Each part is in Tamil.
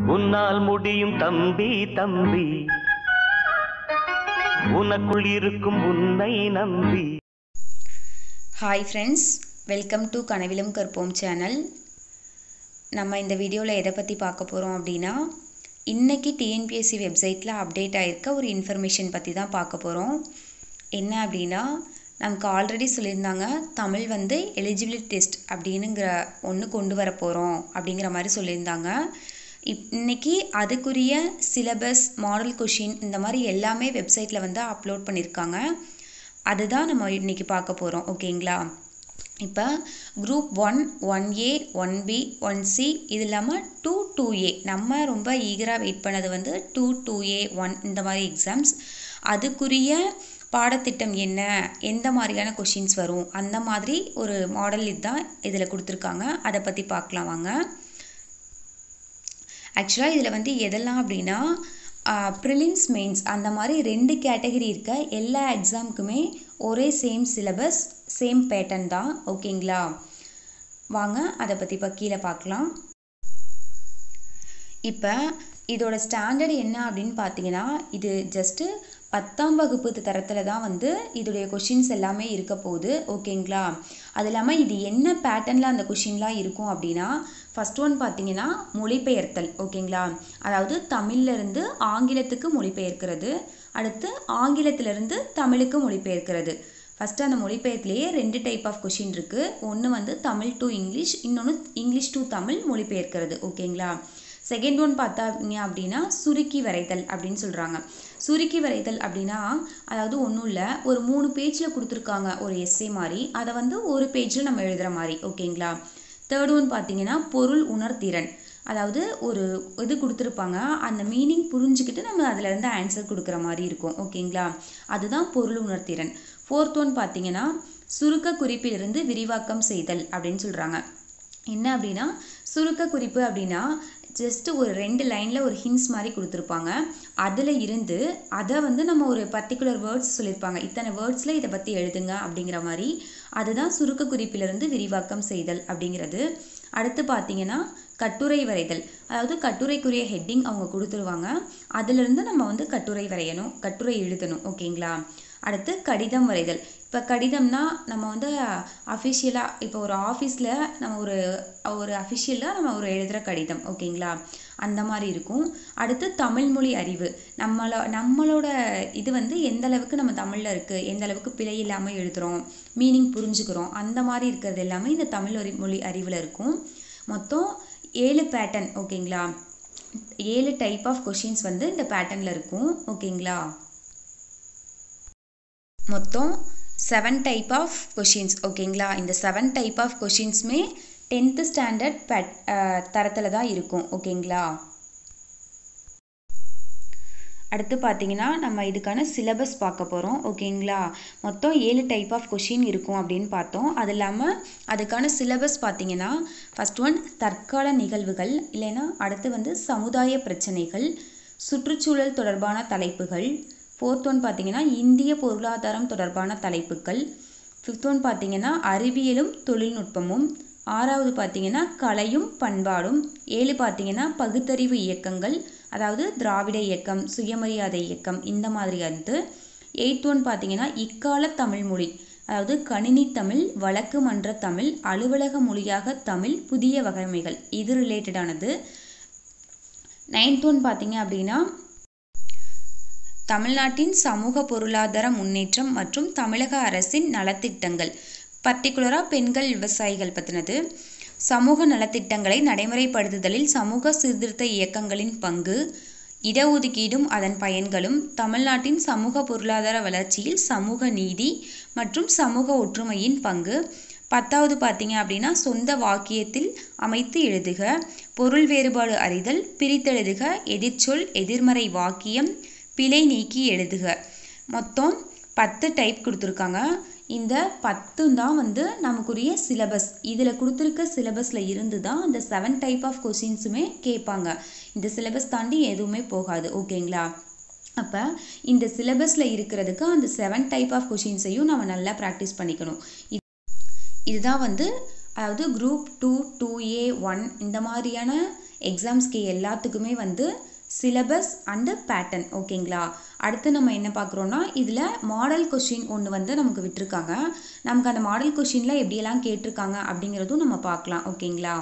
உன்னால் முடியும் தம்பி தம்பி உனக்குள் இருக்கும் உன்னை நம்பி ஹாய் ஃப்ரெண்ட்ஸ் வெல்கம் டு கனவிலும் கற்போம் சேனல் நம்ம இந்த வீடியோவில் எதை பற்றி பார்க்க போகிறோம் அப்படின்னா இன்றைக்கி டிஎன்பிஎஸ்சி வெப்சைட்டில் அப்டேட் ஆகிருக்க ஒரு இன்ஃபர்மேஷன் பற்றி தான் பார்க்க போகிறோம் என்ன அப்படின்னா நமக்கு ஆல்ரெடி சொல்லியிருந்தாங்க தமிழ் வந்து எலிஜிபிலிட்டி டெஸ்ட் அப்படின்னுங்கிற ஒன்று கொண்டு வர போகிறோம் அப்படிங்கிற மாதிரி சொல்லியிருந்தாங்க இப் இன்னைக்கு அதுக்குரிய சிலபஸ் மாடல் கொஷின் இந்த மாதிரி எல்லாமே வெப்சைட்டில் வந்து அப்லோட் பண்ணியிருக்காங்க அதுதான் நம்ம இன்னைக்கு பார்க்க போகிறோம் ஓகேங்களா இப்போ group one one A one B one C இது இல்லாமல் டூ டூ ஏ நம்ம ரொம்ப ஈகராக வெயிட் பண்ணது வந்து டூ டூ ஏ ஒன் இந்த மாதிரி எக்ஸாம்ஸ் அதுக்குரிய பாடத்திட்டம் என்ன எந்த மாதிரியான கொஷின்ஸ் வரும் அந்த மாதிரி ஒரு மாடல் இதுதான் இதில் கொடுத்துருக்காங்க அதை பற்றி பார்க்கலாம் வாங்க ஆக்சுவலாக இதில் வந்து எதெல்லாம் அப்படின்னா ப்ரிலிம்ஸ் மெயின்ஸ் அந்த மாதிரி ரெண்டு கேட்டகரி இருக்க எல்லா எக்ஸாமுக்குமே ஒரே சேம் சிலபஸ் சேம் பேட்டர்ன் தான் ஓகேங்களா வாங்க அதை பற்றி இப்போ கீழே பார்க்கலாம் இப்போ இதோட ஸ்டாண்டர்ட் என்ன அப்படின்னு பார்த்தீங்கன்னா இது ஜஸ்ட்டு பத்தாம் வகுப்பு தரத்தில் தான் வந்து இதோடைய கொஷின்ஸ் எல்லாமே இருக்க போகுது ஓகேங்களா அது இல்லாமல் இது என்ன பேட்டர்னில் அந்த கொஷின்லாம் இருக்கும் அப்படின்னா ஃபஸ்ட் ஒன் பார்த்தீங்கன்னா மொழிபெயர்த்தல் ஓகேங்களா அதாவது தமிழ்லேருந்து ஆங்கிலத்துக்கு மொழிபெயர்க்கிறது அடுத்து ஆங்கிலத்திலிருந்து தமிழுக்கு மொழிபெயர்க்கிறது ஃபஸ்ட்டு அந்த மொழிபெயர்த்துலேயே ரெண்டு டைப் ஆஃப் கொஷின் இருக்குது ஒன்று வந்து தமிழ் டு இங்கிலீஷ் இன்னொன்று இங்கிலீஷ் டு தமிழ் மொழிபெயர்க்கிறது ஓகேங்களா செகண்ட் ஒன் பார்த்தாங்க அப்படின்னா சுருக்கி வரைதல் அப்படின்னு சொல்கிறாங்க சுருக்கி வரைதல் அப்படின்னா அதாவது ஒன்றும் இல்லை ஒரு மூணு பேஜில் கொடுத்துருக்காங்க ஒரு எஸ்ஸே மாதிரி அதை வந்து ஒரு பேஜில் நம்ம எழுதுகிற மாதிரி ஓகேங்களா தேர்ட் ஒன் பார்த்தீங்கன்னா பொருள் உணர்திறன் அதாவது ஒரு இது கொடுத்துருப்பாங்க அந்த மீனிங் புரிஞ்சுக்கிட்டு நம்ம அதிலேருந்து ஆன்சர் கொடுக்குற மாதிரி இருக்கும் ஓகேங்களா அதுதான் பொருள் உணர்திறன் ஃபோர்த் ஒன் பார்த்தீங்கன்னா சுருக்க குறிப்பிலிருந்து விரிவாக்கம் செய்தல் அப்படின்னு சொல்கிறாங்க என்ன அப்படின்னா சுருக்க குறிப்பு அப்படின்னா ஜஸ்ட்டு ஒரு ரெண்டு லைனில் ஒரு ஹின்ஸ் மாதிரி கொடுத்துருப்பாங்க அதில் இருந்து அதை வந்து நம்ம ஒரு பர்டிகுலர் வேர்ட்ஸ் சொல்லியிருப்பாங்க இத்தனை வேர்ட்ஸில் இதை பற்றி எழுதுங்க அப்படிங்கிற மாதிரி அதுதான் சுருக்க குறிப்பிலிருந்து விரிவாக்கம் செய்தல் அப்படிங்கிறது அடுத்து பார்த்தீங்கன்னா கட்டுரை வரைதல் அதாவது கட்டுரைக்குரிய ஹெட்டிங் அவங்க கொடுத்துருவாங்க அதிலிருந்து நம்ம வந்து கட்டுரை வரையணும் கட்டுரை எழுதணும் ஓகேங்களா அடுத்து கடிதம் வரைதல் இப்போ கடிதம்னா நம்ம வந்து அஃபிஷியலாக இப்போ ஒரு ஆஃபீஸில் நம்ம ஒரு ஒரு அஃபிஷியலாக நம்ம ஒரு எழுதுகிற கடிதம் ஓகேங்களா அந்த மாதிரி இருக்கும் அடுத்து தமிழ்மொழி அறிவு நம்மளோ நம்மளோட இது வந்து எந்த அளவுக்கு நம்ம தமிழில் இருக்குது எந்த அளவுக்கு பிழை இல்லாமல் எழுதுகிறோம் மீனிங் புரிஞ்சுக்கிறோம் அந்த மாதிரி இருக்கிறது எல்லாமே இந்த தமிழ் மொழி அறிவில் இருக்கும் மொத்தம் ஏழு பேட்டர்ன் ஓகேங்களா ஏழு டைப் ஆஃப் கொஷின்ஸ் வந்து இந்த பேட்டர்னில் இருக்கும் ஓகேங்களா மொத்தம் செவன் டைப் ஆஃப் கொஷின்ஸ் ஓகேங்களா இந்த செவன் டைப் ஆஃப் கொஷின்ஸுமே டென்த்து ஸ்டாண்டர்ட் பேட் தரத்தில் தான் இருக்கும் ஓகேங்களா அடுத்து பார்த்தீங்கன்னா நம்ம இதுக்கான சிலபஸ் பார்க்க போகிறோம் ஓகேங்களா மொத்தம் ஏழு டைப் ஆஃப் கொஷின் இருக்கும் அப்படின்னு பார்த்தோம் அது இல்லாமல் அதுக்கான சிலபஸ் பார்த்தீங்கன்னா ஃபஸ்ட் ஒன் தற்கால நிகழ்வுகள் இல்லைன்னா அடுத்து வந்து சமுதாய பிரச்சனைகள் சுற்றுச்சூழல் தொடர்பான தலைப்புகள் ஃபோர்த் ஒன் பார்த்தீங்கன்னா இந்திய பொருளாதாரம் தொடர்பான தலைப்புகள் ஃபிஃப்த் ஒன் பார்த்தீங்கன்னா அறிவியலும் தொழில்நுட்பமும் ஆறாவது பார்த்தீங்கன்னா கலையும் பண்பாடும் ஏழு பார்த்தீங்கன்னா பகுத்தறிவு இயக்கங்கள் அதாவது திராவிட இயக்கம் சுயமரியாதை இயக்கம் இந்த மாதிரி வந்து எயித் ஒன் பார்த்தீங்கன்னா இக்கால தமிழ் மொழி அதாவது கணினி தமிழ் வழக்கு மன்ற தமிழ் அலுவலக மொழியாக தமிழ் புதிய வகைமைகள் இது ரிலேட்டடானது நைன்த் ஒன் பார்த்தீங்க அப்படின்னா தமிழ்நாட்டின் சமூக பொருளாதார முன்னேற்றம் மற்றும் தமிழக அரசின் நலத்திட்டங்கள் பர்டிகுலராக பெண்கள் விவசாயிகள் பற்றினது சமூக நலத்திட்டங்களை நடைமுறைப்படுத்துதலில் சமூக சீர்திருத்த இயக்கங்களின் பங்கு இடஒதுக்கீடும் அதன் பயன்களும் தமிழ்நாட்டின் சமூக பொருளாதார வளர்ச்சியில் சமூக நீதி மற்றும் சமூக ஒற்றுமையின் பங்கு பத்தாவது பார்த்தீங்க அப்படின்னா சொந்த வாக்கியத்தில் அமைத்து எழுதுக பொருள் வேறுபாடு அறிதல் பிரித்தெழுதுக எதிர்ச்சொல் எதிர்மறை வாக்கியம் பிழை நீக்கி எழுதுக மொத்தம் பத்து டைப் கொடுத்துருக்காங்க இந்த பத்தும் தான் வந்து நமக்குரிய சிலபஸ் இதில் கொடுத்துருக்க சிலபஸில் இருந்து தான் அந்த செவன் டைப் ஆஃப் கொஷின்ஸுமே கேட்பாங்க இந்த சிலபஸ் தாண்டி எதுவுமே போகாது ஓகேங்களா அப்போ இந்த சிலபஸில் இருக்கிறதுக்கு அந்த செவன் டைப் ஆஃப் கொஷின்ஸையும் நம்ம நல்லா ப்ராக்டிஸ் பண்ணிக்கணும் இதுதான் வந்து அதாவது group two two A one இந்த மாதிரியான எக்ஸாம்ஸ்க்கு எல்லாத்துக்குமே வந்து சிலபஸ் அண்டு பேட்டர்ன் ஓகேங்களா அடுத்து நம்ம என்ன பார்க்குறோன்னா இதில் மாடல் கொஷின் ஒன்று வந்து நமக்கு விட்டிருக்காங்க நமக்கு அந்த மாடல் கொஷினில் எப்படியெல்லாம் கேட்டிருக்காங்க அப்படிங்கிறதும் நம்ம பார்க்கலாம் ஓகேங்களா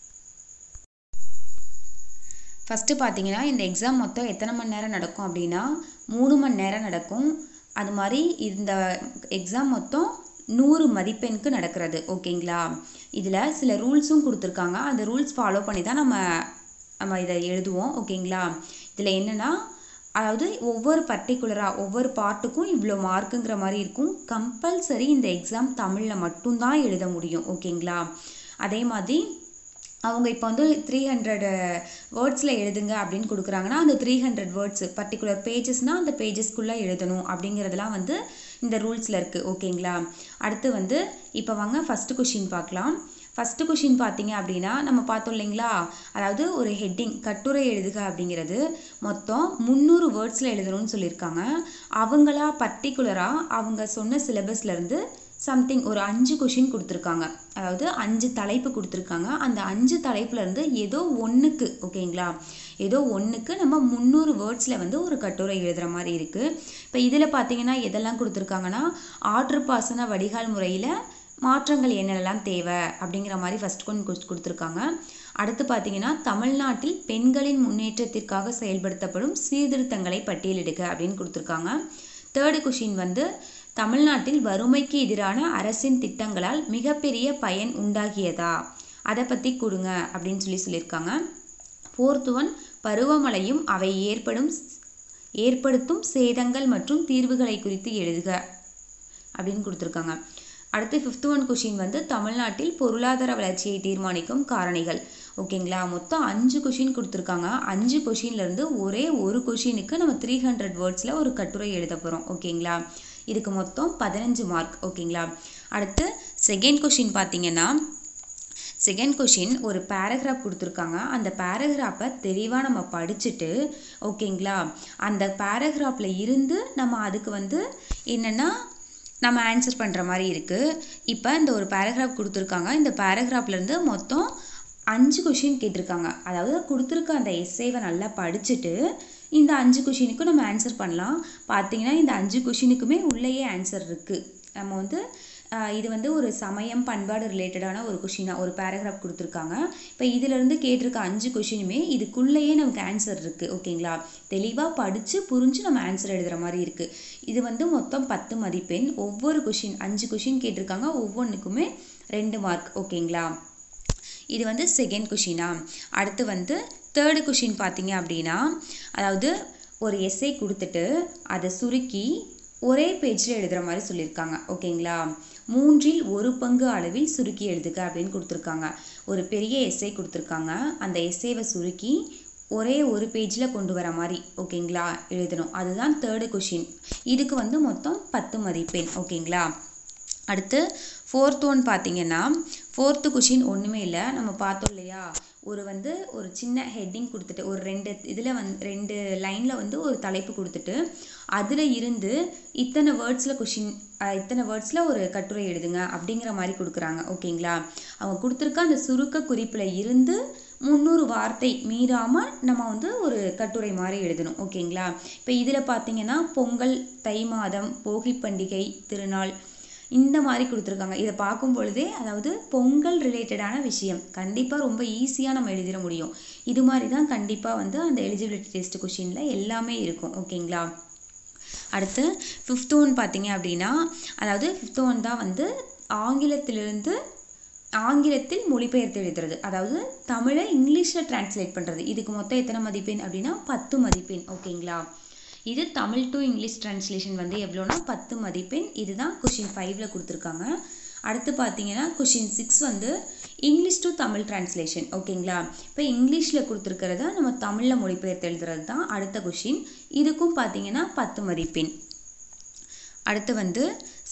ஃபஸ்ட்டு பார்த்தீங்கன்னா இந்த எக்ஸாம் மொத்தம் எத்தனை மணி நேரம் நடக்கும் அப்படின்னா மூணு மணி நேரம் நடக்கும் அது மாதிரி இந்த எக்ஸாம் மொத்தம் நூறு மதிப்பெண்க்கு நடக்கிறது ஓகேங்களா இதில் சில ரூல்ஸும் கொடுத்துருக்காங்க அந்த ரூல்ஸ் ஃபாலோ பண்ணி தான் நம்ம நம்ம இதை எழுதுவோம் ஓகேங்களா இதில் என்னென்னா அதாவது ஒவ்வொரு பர்டிகுலராக ஒவ்வொரு பார்ட்டுக்கும் இவ்வளோ மார்க்குங்கிற மாதிரி இருக்கும் கம்பல்சரி இந்த எக்ஸாம் தமிழில் மட்டும்தான் எழுத முடியும் ஓகேங்களா அதே மாதிரி அவங்க இப்போ வந்து த்ரீ ஹண்ட்ரட் வேர்ட்ஸில் எழுதுங்க அப்படின்னு கொடுக்குறாங்கன்னா அந்த த்ரீ ஹண்ட்ரட் வேர்ட்ஸ் பர்டிகுலர் பேஜஸ்னால் அந்த பேஜஸ்க்குள்ளே எழுதணும் அப்படிங்கிறதெல்லாம் வந்து இந்த ரூல்ஸில் இருக்குது ஓகேங்களா அடுத்து வந்து இப்போ வாங்க ஃபஸ்ட்டு கொஷின் பார்க்கலாம் ஃபஸ்ட்டு கொஷின் பார்த்தீங்க அப்படின்னா நம்ம பார்த்தோம் இல்லைங்களா அதாவது ஒரு ஹெட்டிங் கட்டுரை எழுதுக அப்படிங்கிறது மொத்தம் முந்நூறு வேர்ட்ஸில் எழுதணும்னு சொல்லியிருக்காங்க அவங்களா பர்டிகுலராக அவங்க சொன்ன சிலபஸ்லேருந்து சம்திங் ஒரு அஞ்சு கொஷின் கொடுத்துருக்காங்க அதாவது அஞ்சு தலைப்பு கொடுத்துருக்காங்க அந்த அஞ்சு தலைப்புலேருந்து ஏதோ ஒன்றுக்கு ஓகேங்களா ஏதோ ஒன்றுக்கு நம்ம முந்நூறு வேர்ட்ஸில் வந்து ஒரு கட்டுரை எழுதுகிற மாதிரி இருக்குது இப்போ இதில் பார்த்தீங்கன்னா எதெல்லாம் கொடுத்துருக்காங்கன்னா ஆற்று பாசன வடிகால் முறையில் மாற்றங்கள் என்னென்னலாம் தேவை அப்படிங்கிற மாதிரி ஃபஸ்ட் கொண்டு கொடுத்துருக்காங்க அடுத்து பார்த்தீங்கன்னா தமிழ்நாட்டில் பெண்களின் முன்னேற்றத்திற்காக செயல்படுத்தப்படும் சீர்திருத்தங்களை பட்டியலிடுக அப்படின்னு கொடுத்துருக்காங்க தேர்டு கொஷின் வந்து தமிழ்நாட்டில் வறுமைக்கு எதிரான அரசின் திட்டங்களால் மிகப்பெரிய பயன் உண்டாகியதா அதை பற்றி கொடுங்க அப்படின்னு சொல்லி சொல்லியிருக்காங்க ஃபோர்த் ஒன் பருவமழையும் அவை ஏற்படும் ஏற்படுத்தும் சேதங்கள் மற்றும் தீர்வுகளை குறித்து எழுதுக அப்படின்னு கொடுத்துருக்காங்க அடுத்து ஃபிஃப்த் ஒன் கொஷின் வந்து தமிழ்நாட்டில் பொருளாதார வளர்ச்சியை தீர்மானிக்கும் காரணிகள் ஓகேங்களா மொத்தம் அஞ்சு கொஷின் கொடுத்துருக்காங்க அஞ்சு கொஷின்லேருந்து ஒரே ஒரு கொஷினுக்கு நம்ம த்ரீ ஹண்ட்ரட் வேர்ட்ஸில் ஒரு கட்டுரை எழுத போகிறோம் ஓகேங்களா இதுக்கு மொத்தம் பதினஞ்சு மார்க் ஓகேங்களா அடுத்து செகண்ட் கொஷின் பார்த்தீங்கன்னா செகண்ட் கொஷின் ஒரு பேராகிராஃப் கொடுத்துருக்காங்க அந்த பேராகிராஃபை தெளிவாக நம்ம படிச்சுட்டு ஓகேங்களா அந்த பேராகிராஃபில் இருந்து நம்ம அதுக்கு வந்து என்னென்னா நம்ம ஆன்சர் பண்ணுற மாதிரி இருக்குது இப்போ இந்த ஒரு பேராகிராஃப் கொடுத்துருக்காங்க இந்த பேராகிராஃப்லேருந்து மொத்தம் அஞ்சு கொஷின் கேட்டிருக்காங்க அதாவது கொடுத்துருக்க அந்த எஸ்ஸேவை நல்லா படிச்சுட்டு இந்த அஞ்சு கொஷினுக்கும் நம்ம ஆன்சர் பண்ணலாம் பார்த்தீங்கன்னா இந்த அஞ்சு கொஷினுக்குமே உள்ளேயே ஆன்சர் இருக்குது நம்ம வந்து இது வந்து ஒரு சமயம் பண்பாடு ரிலேட்டடான ஒரு கொஷினாக ஒரு பேராகிராஃப் கொடுத்துருக்காங்க இப்போ இதிலேருந்து கேட்டிருக்க அஞ்சு கொஷினுமே இதுக்குள்ளேயே நமக்கு ஆன்சர் இருக்குது ஓகேங்களா தெளிவாக படித்து புரிஞ்சு நம்ம ஆன்சர் எழுதுகிற மாதிரி இருக்குது இது வந்து மொத்தம் பத்து மதிப்பெண் ஒவ்வொரு கொஷின் அஞ்சு கொஷின் கேட்டிருக்காங்க ஒவ்வொன்றுக்குமே ரெண்டு மார்க் ஓகேங்களா இது வந்து செகண்ட் கொஷினா அடுத்து வந்து தேர்டு கொஷின் பார்த்தீங்க அப்படின்னா அதாவது ஒரு எஸ்ஸே கொடுத்துட்டு அதை சுருக்கி ஒரே பேஜில் எழுதுகிற மாதிரி சொல்லியிருக்காங்க ஓகேங்களா மூன்றில் ஒரு பங்கு அளவில் சுருக்கி எழுதுக அப்படின்னு கொடுத்துருக்காங்க ஒரு பெரிய எஸ்ஸே கொடுத்துருக்காங்க அந்த எஸ்ஸேவை சுருக்கி ஒரே ஒரு பேஜில் கொண்டு வர மாதிரி ஓகேங்களா எழுதணும் அதுதான் தேர்டு கொஷின் இதுக்கு வந்து மொத்தம் பத்து மதிப்பெண் ஓகேங்களா அடுத்து ஃபோர்த் ஒன் பார்த்தீங்கன்னா ஃபோர்த்து கொஷின் ஒன்றுமே இல்லை நம்ம பார்த்தோம் இல்லையா ஒரு வந்து ஒரு சின்ன ஹெட்டிங் கொடுத்துட்டு ஒரு ரெண்டு இதில் வந்து ரெண்டு லைனில் வந்து ஒரு தலைப்பு கொடுத்துட்டு அதில் இருந்து இத்தனை வேர்ட்ஸில் கொஷின் இத்தனை வேர்ட்ஸில் ஒரு கட்டுரை எழுதுங்க அப்படிங்கிற மாதிரி கொடுக்குறாங்க ஓகேங்களா அவங்க கொடுத்துருக்க அந்த சுருக்க குறிப்பில் இருந்து முந்நூறு வார்த்தை மீறாமல் நம்ம வந்து ஒரு கட்டுரை மாதிரி எழுதணும் ஓகேங்களா இப்போ இதில் பார்த்தீங்கன்னா பொங்கல் தை மாதம் போகி பண்டிகை திருநாள் இந்த மாதிரி கொடுத்துருக்காங்க இதை பார்க்கும் பொழுதே அதாவது பொங்கல் ரிலேட்டடான விஷயம் கண்டிப்பாக ரொம்ப ஈஸியாக நம்ம எழுதிட முடியும் இது மாதிரி தான் கண்டிப்பாக வந்து அந்த எலிஜிபிலிட்டி டெஸ்ட் கொஷினில் எல்லாமே இருக்கும் ஓகேங்களா அடுத்து ஃபிஃப்த் ஒன் பார்த்தீங்க அப்படின்னா அதாவது ஃபிஃப்த் ஒன் தான் வந்து ஆங்கிலத்திலிருந்து ஆங்கிலத்தில் மொழிபெயர்த்து எழுதுறது அதாவது தமிழை இங்கிலீஷில் டிரான்ஸ்லேட் பண்ணுறது இதுக்கு மொத்தம் எத்தனை மதிப்பெண் அப்படின்னா பத்து மதிப்பெண் ஓகேங்களா இது தமிழ் டு இங்கிலீஷ் டிரான்ஸ்லேஷன் வந்து எவ்வளோனா பத்து மதிப்பெண் இதுதான் கொஷின் ஃபைவ்ல கொடுத்துருக்காங்க அடுத்து பார்த்தீங்கன்னா கொஷின் சிக்ஸ் வந்து இங்கிலீஷ் டு தமிழ் டிரான்ஸ்லேஷன் ஓகேங்களா இப்போ இங்கிலீஷில் கொடுத்துருக்கிறத நம்ம தமிழில் மொழிபெயர்த்து எழுதுறது தான் அடுத்த கொஷின் இதுக்கும் பார்த்தீங்கன்னா பத்து மதிப்பெண் அடுத்து வந்து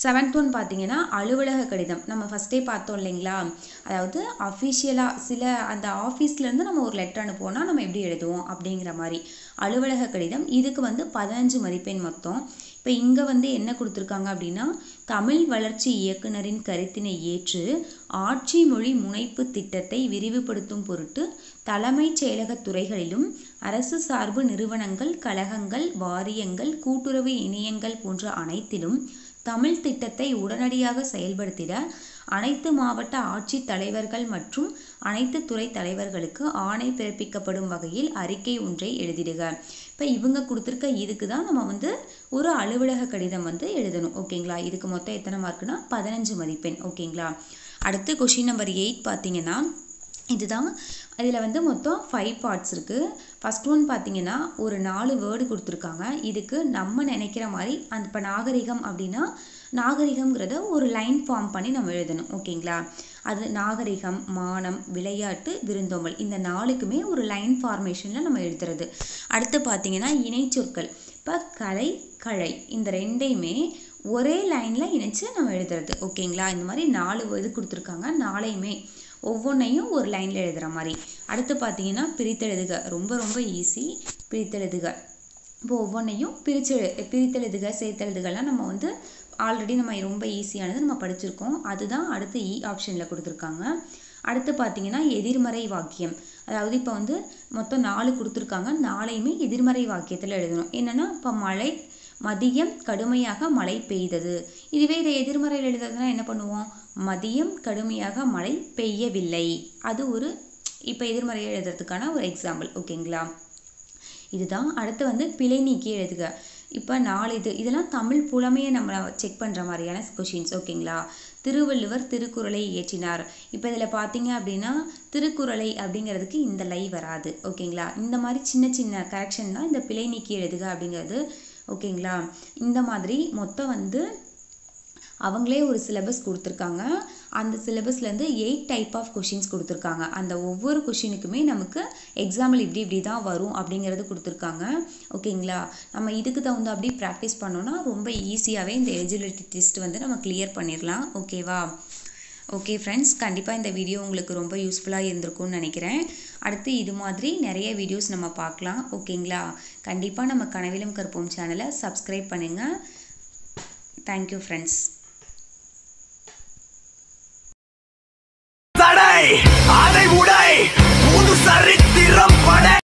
செவன்த் ஒன் பார்த்தீங்கன்னா அலுவலக கடிதம் நம்ம ஃபஸ்ட்டே பார்த்தோம் இல்லைங்களா அதாவது அஃபிஷியலாக சில அந்த ஆஃபீஸ்லேருந்து நம்ம ஒரு லெட்டர் அனுப்புவோம்னா நம்ம எப்படி எழுதுவோம் அப்படிங்கிற மாதிரி அலுவலக கடிதம் இதுக்கு வந்து பதினஞ்சு மதிப்பெண் மொத்தம் இப்போ இங்கே வந்து என்ன கொடுத்துருக்காங்க அப்படின்னா தமிழ் வளர்ச்சி இயக்குனரின் கருத்தினை ஏற்று ஆட்சி மொழி முனைப்பு திட்டத்தை விரிவுபடுத்தும் பொருட்டு தலைமைச் செயலகத் துறைகளிலும் அரசு சார்பு நிறுவனங்கள் கழகங்கள் வாரியங்கள் கூட்டுறவு இணையங்கள் போன்ற அனைத்திலும் தமிழ் திட்டத்தை உடனடியாக செயல்படுத்திட அனைத்து மாவட்ட ஆட்சித் தலைவர்கள் மற்றும் அனைத்து துறை தலைவர்களுக்கு ஆணை பிறப்பிக்கப்படும் வகையில் அறிக்கை ஒன்றை எழுதிடுக இப்போ இவங்க கொடுத்துருக்க இதுக்கு தான் நம்ம வந்து ஒரு அலுவலக கடிதம் வந்து எழுதணும் ஓகேங்களா இதுக்கு மொத்தம் எத்தனை மார்க்குனா பதினஞ்சு மதிப்பெண் ஓகேங்களா அடுத்து கொஷின் நம்பர் எயிட் பார்த்தீங்கன்னா இதுதான் இதில் வந்து மொத்தம் ஃபைவ் பார்ட்ஸ் இருக்குது ஃபஸ்ட் ஒன் பார்த்தீங்கன்னா ஒரு நாலு வேர்டு கொடுத்துருக்காங்க இதுக்கு நம்ம நினைக்கிற மாதிரி அந்த இப்போ நாகரிகம் அப்படின்னா நாகரிகம்ங்கிறத ஒரு லைன் ஃபார்ம் பண்ணி நம்ம எழுதணும் ஓகேங்களா அது நாகரிகம் மானம் விளையாட்டு விருந்தோம்பல் இந்த நாலுக்குமே ஒரு லைன் ஃபார்மேஷனில் நம்ம எழுதுறது அடுத்து பார்த்தீங்கன்னா இணைச்சொற்கள் இப்போ கலை கழை இந்த ரெண்டையுமே ஒரே லைனில் இணைச்சு நம்ம எழுதுறது ஓகேங்களா இந்த மாதிரி நாலு இது கொடுத்துருக்காங்க நாளையுமே ஒவ்வொன்றையும் ஒரு லைனில் எழுதுகிற மாதிரி அடுத்து பார்த்தீங்கன்னா பிரித்தெழுதுக ரொம்ப ரொம்ப ஈஸி பிரித்தெழுதுக இப்போ ஒவ்வொன்றையும் பிரிச்சு பிரித்தெழுதுக சேர்த்தெழுதுகலாம் நம்ம வந்து ஆல்ரெடி நம்ம ரொம்ப ஈஸியானது நம்ம படிச்சிருக்கோம் அதுதான் அடுத்து இ ஆப்ஷனில் கொடுத்துருக்காங்க அடுத்து பார்த்தீங்கன்னா எதிர்மறை வாக்கியம் அதாவது இப்போ வந்து மொத்தம் நாலு கொடுத்துருக்காங்க நாளையுமே எதிர்மறை வாக்கியத்தில் எழுதணும் என்னென்னா இப்போ மழை மதியம் கடுமையாக மழை பெய்தது இதுவே இதை எதிர்மறையில் எழுதுறதுனா என்ன பண்ணுவோம் மதியம் கடுமையாக மழை பெய்யவில்லை அது ஒரு இப்போ எதிர்மறையை எழுதுறதுக்கான ஒரு எக்ஸாம்பிள் ஓகேங்களா இதுதான் அடுத்து வந்து பிழை நீக்கி எழுதுக இப்போ நாலு இது இதெல்லாம் தமிழ் புலமையை நம்ம செக் பண்ணுற மாதிரியான கொஷின்ஸ் ஓகேங்களா திருவள்ளுவர் திருக்குறளை இயற்றினார் இப்போ இதில் பார்த்தீங்க அப்படின்னா திருக்குறளை அப்படிங்கிறதுக்கு இந்த லை வராது ஓகேங்களா இந்த மாதிரி சின்ன சின்ன கரெக்ஷன் தான் இந்த பிழை நீக்கி எழுதுக அப்படிங்கிறது ஓகேங்களா இந்த மாதிரி மொத்தம் வந்து அவங்களே ஒரு சிலபஸ் கொடுத்துருக்காங்க அந்த சிலபஸ்லேருந்து எயிட் டைப் ஆஃப் கொஷின்ஸ் கொடுத்துருக்காங்க அந்த ஒவ்வொரு கொஷினுக்குமே நமக்கு எக்ஸாம்பிள் இப்படி இப்படி தான் வரும் அப்படிங்கிறது கொடுத்துருக்காங்க ஓகேங்களா நம்ம இதுக்கு தகுந்த அப்படி ப்ராக்டிஸ் பண்ணோன்னா ரொம்ப ஈஸியாகவே இந்த எலிஜிபிலிட்டி டெஸ்ட் வந்து நம்ம கிளியர் பண்ணிடலாம் ஓகேவா ஓகே ஃப்ரெண்ட்ஸ் கண்டிப்பாக இந்த வீடியோ உங்களுக்கு ரொம்ப யூஸ்ஃபுல்லாக இருந்திருக்கும்னு நினைக்கிறேன் அடுத்து இது மாதிரி நிறைய வீடியோஸ் நம்ம பார்க்கலாம் ஓகேங்களா கண்டிப்பாக நம்ம கனவிலும் கற்போம் சேனலை சப்ஸ்கிரைப் பண்ணுங்கள் தேங்க்யூ ஃப்ரெண்ட்ஸ் தடை அதை உடை புது சரித்திரம் படை